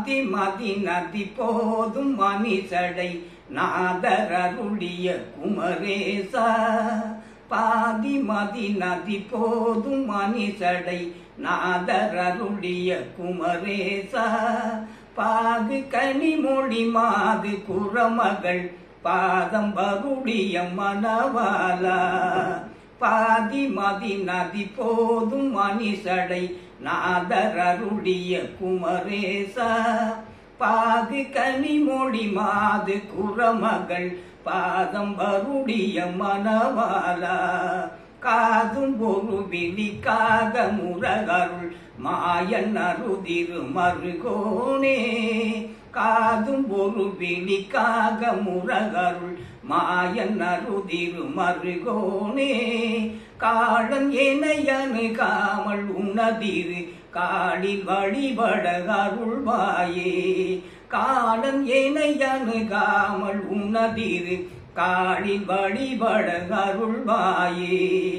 பாதி மதி நதி போதும் மணிசடை நாதரருளிய குமரேசா பாதி மதி நதி போதும் மணிசடை நாதரருளிய குமரேசா பாது கனிமொழி மாது குரமகள் பாதம் வருடைய மணவாலா பாதி மதி நதி போதும் மணிசடை நாதரருடைய குமரேசா பாது கனிமொழி மாது குரமகள் பாதம் வருடைய மணவாலா காதும் ஒரு விழிக்காத முரகருள் மாயன் அருதிரு மருகோனே காதும் ஒரு விழிக்காக முரகருள் மாயன் அருதிரு மருகோனே காடன் எனையனு காமல் உணதிரு காலில் வழிபட அருள்வாயே காடன் எனையனு காமல் உணதிரு காலில் வழிபட அருள்வாயே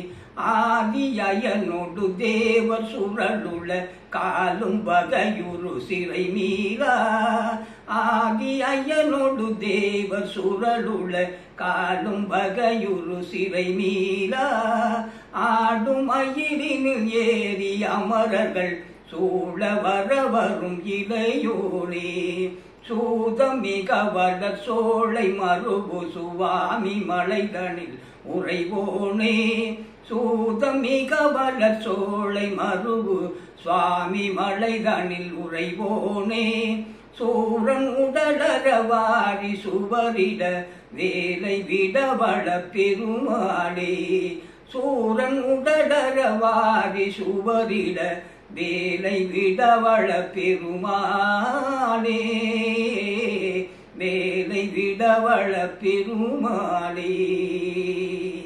ஆதியனொடு தேவர் சுழலுள்ள காலும் வகையுறு சிறை மீறா ஆதி ஐயனோடு தேவர் சுழலுள்ள காலும் வகையுறு சிறை மீறா ஆடும் அயிரினில் ஏறி அமரர்கள் சூழ வர வரும் இளையோரே சூதமிக வளர் சோலை மறுபு சுவாமி மலைதனில் உறைவோனே சூதமிக வளர் சோலை மறுபு சுவாமி மலைதனில் உறைவோனே சூரன் உடலற வாரி சுவரிட வேலை விடவள பெருமாளே சூரன் உடலற வாரி சுவரிட வேலை விடவள பெருமாளே வேலை விடவள பெருமாளே